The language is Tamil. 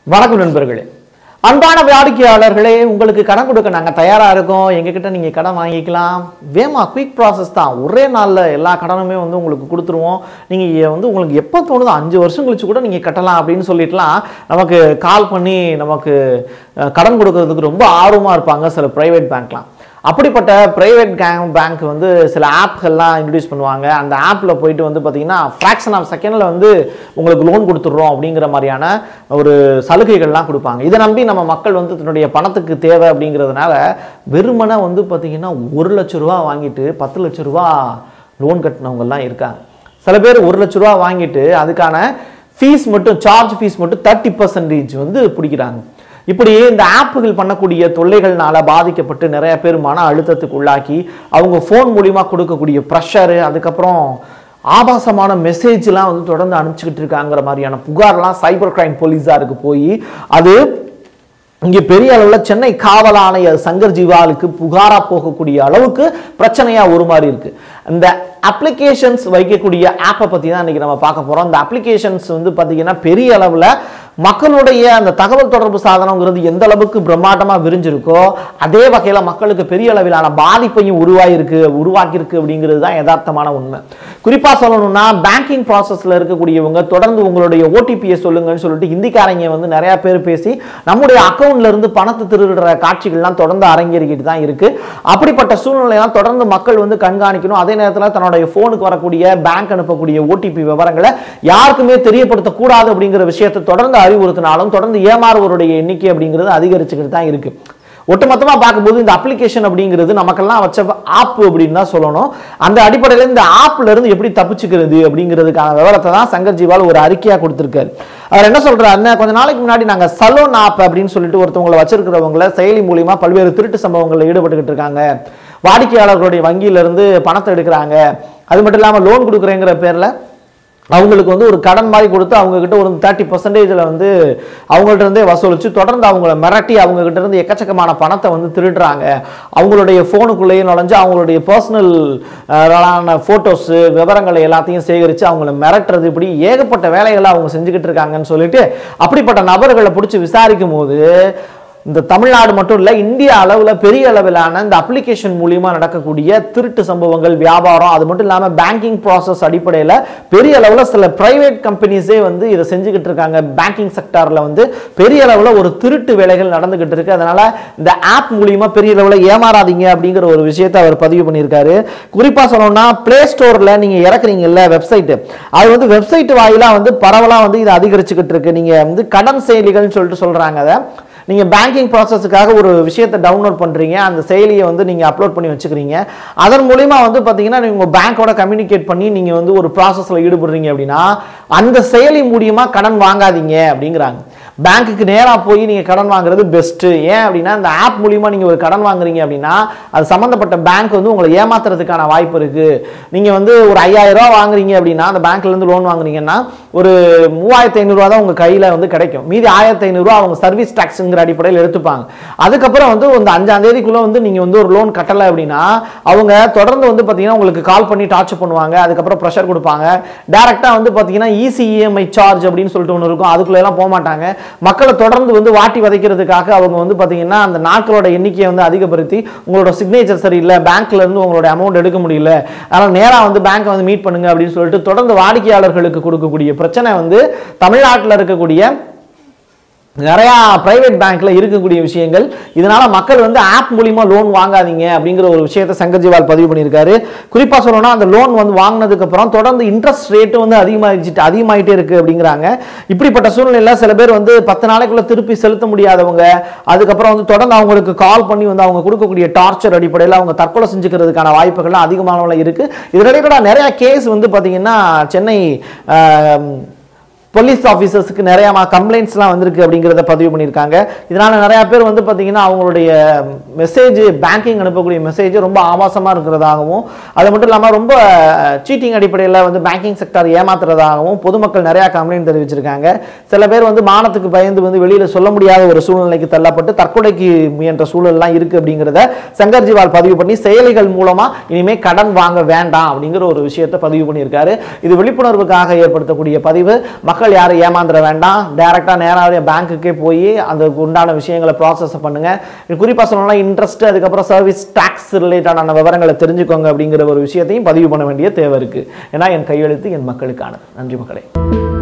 வணக்கம் நண்பர்களே அன்பான வாடிக்கையாளர்களே உங்களுக்கு கடன் கொடுக்க நாங்கள் தயாராக இருக்கோம் எங்ககிட்ட நீங்கள் கடன் வாங்கிக்கலாம் வேமா குயிக் ப்ராசஸ் தான் ஒரே நாளில் எல்லா கடனுமே வந்து உங்களுக்கு கொடுத்துருவோம் நீங்கள் வந்து உங்களுக்கு எப்போ தோணுதோ அஞ்சு வருஷம் கழிச்சு கூட நீங்கள் கட்டலாம் அப்படின்னு சொல்லிட்டுலாம் நமக்கு கால் பண்ணி நமக்கு அஹ், கடன் கொடுக்கறதுக்கு ரொம்ப ஆர்வமாக இருப்பாங்க சில ப்ரைவேட் பேங்க்லாம் அப்படிப்பட்ட ப்ரைவேட் கேங் பேங்க் வந்து சில ஆப்கள்லாம் இன்ட்ரடியூஸ் பண்ணுவாங்க அந்த ஆப்பில் போயிட்டு வந்து பார்த்தீங்கன்னா ஃப்ராக்ஷன் ஆஃப் செகண்டில் வந்து உங்களுக்கு லோன் கொடுத்துட்றோம் அப்படிங்கிற மாதிரியான ஒரு சலுகைகள்லாம் கொடுப்பாங்க இதை நம்பி நம்ம மக்கள் வந்து தன்னுடைய பணத்துக்கு தேவை அப்படிங்கிறதுனால வெறுமனே வந்து பார்த்தீங்கன்னா ஒரு லட்ச ரூபா வாங்கிட்டு பத்து லட்ச ரூபா லோன் கட்டினவங்கலாம் இருக்காங்க சில பேர் ஒரு லட்ச ரூபா வாங்கிட்டு அதுக்கான ஃபீஸ் மட்டும் சார்ஜ் ஃபீஸ் மட்டும் தேர்ட்டி பர்சன்டேஜ் வந்து பிடிக்கிறாங்க இப்படி இந்த ஆப்புகள் பண்ணக்கூடிய தொல்லைகள்னால பாதிக்கப்பட்டு நிறைய பேர் மன அழுத்தத்துக்கு உள்ளாக்கி அவங்க ஃபோன் மூலிமா கொடுக்கக்கூடிய ப்ரெஷரு அதுக்கப்புறம் ஆபாசமான மெசேஜ்லாம் வந்து தொடர்ந்து அனுப்பிச்சிக்கிட்டு இருக்காங்கிற மாதிரியான புகார்லாம் சைபர் கிரைம் போலீஸாருக்கு போய் அது இங்கே பெரிய அளவில் சென்னை காவல் ஆணையர் சங்கர் ஜிவாலுக்கு புகாரா போகக்கூடிய அளவுக்கு பிரச்சனையா ஒரு மாதிரி இருக்கு இந்த அப்ளிகேஷன்ஸ் வைக்கக்கூடிய ஆப்பை பற்றி தான் இன்னைக்கு நம்ம பார்க்க போகிறோம் இந்த அப்ளிகேஷன்ஸ் வந்து பார்த்தீங்கன்னா பெரிய அளவில் மக்களுடைய அந்த தகவல் தொடர்பு சாதனங்கிறது எந்த அளவுக்கு பிரம்மாண்டமாக விரிஞ்சிருக்கோ அதே வகையில் மக்களுக்கு பெரிய அளவிலான பாதிப்பையும் உருவாயிருக்கு உருவாக்கியிருக்கு அப்படிங்கிறது தான் யதார்த்தமான உண்மை குறிப்பாக சொல்லணும்னா பேங்கிங் ப்ராசஸில் இருக்கக்கூடியவங்க தொடர்ந்து உங்களுடைய ஓடிபியை சொல்லுங்கன்னு சொல்லிட்டு ஹிந்திக்காரங்க வந்து நிறைய பேர் பேசி நம்முடைய அக்கௌண்ட்ல இருந்து பணத்தை திருடுற காட்சிகள்லாம் தொடர்ந்து அரங்கேறிக்கிட்டு தான் இருக்கு அப்படிப்பட்ட சூழ்நிலையெல்லாம் தொடர்ந்து மக்கள் வந்து கண்காணிக்கணும் அதே நேரத்தில் தன்னுடைய ஃபோனுக்கு வரக்கூடிய பேங்க் அனுப்பக்கூடிய ஓடிபி விவரங்களை யாருக்குமே தெரியப்படுத்தக்கூடாது அப்படிங்கிற விஷயத்தை தொடர்ந்து அறிவுறுத்தினாலும் தொடர்ந்து ஏமாறுவருடைய எண்ணிக்கை அப்படிங்கிறது அதிகரிச்சுக்கிட்டு தான் இருக்கு ஒட்டுமொத்தமாக பார்க்கும்போது இந்த அப்ளிகேஷன் அப்படிங்கிறது நமக்கெல்லாம் வச்ச ஆப் அப்படின்னு தான் சொல்லணும் அந்த அடிப்படையில் இந்த ஆப்ல இருந்து எப்படி தப்பிச்சுக்கிறது அப்படிங்கிறதுக்கான விவரத்தை தான் சங்கர் ஜிவால் ஒரு அறிக்கையாக கொடுத்துருக்காரு அவர் என்ன சொல்றாருன்னா கொஞ்ச நாளைக்கு முன்னாடி நாங்கள் சலோன் ஆப் அப்படின்னு சொல்லிட்டு ஒருத்தவங்களை வச்சிருக்கிறவங்கள செயலி மூலியமா பல்வேறு திருட்டு சம்பவங்களில் ஈடுபட்டுக்கிட்டு இருக்காங்க வாடிக்கையாளர்களுடைய வங்கியிலிருந்து பணத்தை எடுக்கிறாங்க அது மட்டும் இல்லாமல் லோன் கொடுக்குறேங்கிற பேரில் அவங்களுக்கு வந்து ஒரு கடன் மாதிரி கொடுத்து அவங்க கிட்ட ஒரு தேர்ட்டி பர்சன்டேஜில் வந்து அவங்கள்ட்ட இருந்தே வசூலித்து தொடர்ந்து அவங்கள மிரட்டி அவங்க கிட்ட இருந்து எக்கச்சக்கமான பணத்தை வந்து திருடுறாங்க அவங்களுடைய ஃபோனுக்குள்ளேயே நுழைஞ்சு அவங்களுடைய பர்சனல் ஃபோட்டோஸு விவரங்களை எல்லாத்தையும் சேகரித்து அவங்கள மிரட்டுறது இப்படி ஏகப்பட்ட வேலைகளை அவங்க செஞ்சுக்கிட்டு இருக்காங்கன்னு சொல்லிட்டு அப்படிப்பட்ட நபர்களை பிடிச்சி விசாரிக்கும் போது இந்த தமிழ்நாடு மட்டும் இல்லை இந்திய அளவில் பெரிய அளவிலான இந்த அப்ளிகேஷன் மூலியமா நடக்கக்கூடிய திருட்டு சம்பவங்கள் வியாபாரம் அது மட்டும் இல்லாமல் பேங்கிங் ப்ராசஸ் அடிப்படையில் பெரிய அளவில் சில பிரைவேட் கம்பெனிஸே வந்து இதை செஞ்சுக்கிட்டு இருக்காங்க பேங்கிங் செக்டாரில் வந்து பெரிய அளவில் ஒரு திருட்டு வேலைகள் நடந்துகிட்டு இருக்கு அதனால இந்த ஆப் மூலியமா பெரிய அளவில் ஏமாறாதீங்க அப்படிங்கிற ஒரு விஷயத்தை அவர் பதிவு பண்ணியிருக்காரு குறிப்பாக சொல்லணும்னா பிளே ஸ்டோரில் நீங்கள் இறக்குறீங்கல்ல வெப்சைட்டு அது வந்து வெப்சைட் வாயிலாக வந்து பரவலாக வந்து இது அதிகரிச்சுக்கிட்டு இருக்கு நீங்கள் வந்து கடன் செயலிகள்னு சொல்லிட்டு சொல்கிறாங்க அதை நீங்கள் பேங்கிங் ப்ராசஸுக்காக ஒரு விஷயத்தை டவுன்லோட் பண்ணுறீங்க அந்த செயலியை வந்து நீங்கள் அப்லோட் பண்ணி வச்சுக்கிறீங்க அதன் மூலிமா வந்து பார்த்தீங்கன்னா நீங்கள் உங்கள் பேங்க்கோட கம்யூனிகேட் பண்ணி நீங்கள் வந்து ஒரு ப்ராசஸில் ஈடுபடுறீங்க அப்படின்னா அந்த செயலி மூலியமாக கடன் வாங்காதீங்க அப்படிங்கிறாங்க பேங்க்குக்கு நேராக போய் நீங்கள் கடன் வாங்குறது பெஸ்ட்டு ஏன் அப்படின்னா இந்த ஆப் மூலிமா நீங்கள் ஒரு கடன் வாங்குறீங்க அப்படின்னா அது சம்மந்தப்பட்ட பேங்க் வந்து உங்களை ஏமாத்துறதுக்கான வாய்ப்பு இருக்குது நீங்கள் வந்து ஒரு ஐயாயிரம் ரூபா வாங்குறீங்க அப்படின்னா அந்த பேங்க்லேருந்து லோன் வாங்குறீங்கன்னா ஒரு மூவாயிரத்தி ஐநூறுரூவா தான் உங்கள் கையில் வந்து கிடைக்கும் மீதி ஆயிரத்தி ஐநூறுரூவா அவங்க சர்வீஸ் டேக்ஸுங்கிற அடிப்படையில் எடுத்துப்பாங்க அதுக்கப்புறம் வந்து இந்த அஞ்சாம் தேதிக்குள்ளே வந்து நீங்கள் வந்து ஒரு லோன் கட்டலை அப்படின்னா அவங்க தொடர்ந்து வந்து பார்த்தீங்கன்னா உங்களுக்கு கால் பண்ணி டார்ச்சர் பண்ணுவாங்க அதுக்கப்புறம் ப்ரெஷர் கொடுப்பாங்க டேரெக்டாக வந்து பார்த்தீங்கன்னா இசிஇஎம்ஐ சார்ஜ் அப்படின்னு சொல்லிட்டு ஒன்று இருக்கும் அதுக்குள்ள எல்லாம் போக மாட்டாங்க மக்களை தொடர்ந்து வந்து வாட்டி வதைக்கிறதுக்காக அவங்க வந்து பார்த்தீங்கன்னா அந்த நாட்களோட எண்ணிக்கையை வந்து அதிகப்படுத்தி உங்களோட சிக்னேச்சர் சரியில்லை பேங்க்ல இருந்து உங்களோட அமௌண்ட் எடுக்க முடியல அதனால் நேராக வந்து பேங்க்கை வந்து மீட் பண்ணுங்க அப்படின்னு சொல்லிட்டு தொடர்ந்து வாடிக்கையாளர்களுக்கு கொடுக்கக்கூடிய பிரச்சனை வந்து தமிழ்நாட்டில் இருக்கக்கூடிய நிறையா பிரைவேட் பேங்க்ல இருக்கக்கூடிய விஷயங்கள் இதனால மக்கள் வந்து ஆப் மூலியமா லோன் வாங்காதீங்க அப்படிங்கிற ஒரு விஷயத்தை சங்கர்ஜிவால் பதிவு பண்ணியிருக்காரு குறிப்பா சொல்லணும்னா அந்த லோன் வந்து வாங்கினதுக்கு அப்புறம் தொடர்ந்து இன்ட்ரெஸ்ட் ரேட்டு வந்து அதிகமாகிட்டு அதிகமாயிட்டே இருக்கு அப்படிங்கிறாங்க இப்படிப்பட்ட சூழ்நிலையில சில பேர் வந்து பத்து நாளைக்குள்ள திருப்பி செலுத்த முடியாதவங்க அதுக்கப்புறம் வந்து தொடர்ந்து அவங்களுக்கு கால் பண்ணி வந்து அவங்க கொடுக்கக்கூடிய டார்ச்சர் அடிப்படையில் அவங்க தற்கொலை செஞ்சுக்கிறதுக்கான வாய்ப்புகள்லாம் அதிகமான அளவுல இருக்கு இதனிடையே கூட நிறைய கேஸ் வந்து பாத்தீங்கன்னா சென்னை ஆஹ், போலீஸ் ஆஃபீஸர்ஸுக்கு நிறைய கம்ப்ளைண்ட்ஸ்லாம் வந்திருக்கு அப்படிங்கிறத பதிவு பண்ணியிருக்காங்க இதனால நிறைய பேர் வந்து பார்த்தீங்கன்னா அவங்களுடைய மெசேஜ் பேங்கிங் அனுப்பக்கூடிய மெசேஜ் ரொம்ப ஆபாசமாக இருக்கிறதாகவும் அது மட்டும் இல்லாமல் ரொம்ப சீட்டிங் அடிப்படையில் வந்து பேங்கிங் செக்டார் ஏமாத்துறதாகவும் பொதுமக்கள் நிறையா கம்ப்ளைண்ட் தெரிவிச்சிருக்காங்க சில பேர் வந்து மானத்துக்கு பயந்து வந்து வெளியில் சொல்ல முடியாத ஒரு சூழ்நிலைக்கு தள்ளப்பட்டு தற்கொலைக்கு முயன்ற சூழல்லாம் இருக்குது அப்படிங்கிறத சங்கர்ஜிவால் பதிவு பண்ணி செயலிகள் மூலமாக இனிமேல் கடன் வாங்க வேண்டாம் அப்படிங்கிற ஒரு விஷயத்தை பதிவு பண்ணியிருக்காரு இது விழிப்புணர்வுக்காக ஏற்படுத்தக்கூடிய பதிவு மக்கள் மக்கள் யாரும் ஏமாந்துட வேண்டாம் டேரெக்டாக நேராக பேங்க்குக்கே போய் அந்த உண்டான விஷயங்களை ப்ராசஸ் பண்ணுங்கள் குறிப்பாக சொல்லணும்னா இன்ட்ரெஸ்ட் அதுக்கப்புறம் சர்வீஸ் டேக்ஸ் ரிலேட்டடான விவரங்களை தெரிஞ்சுக்கோங்க அப்படிங்கிற ஒரு விஷயத்தையும் பதிவு பண்ண வேண்டிய தேவை இருக்குது ஏன்னா என் கையெழுத்து என் மக்களுக்கானது நன்றி மக்களே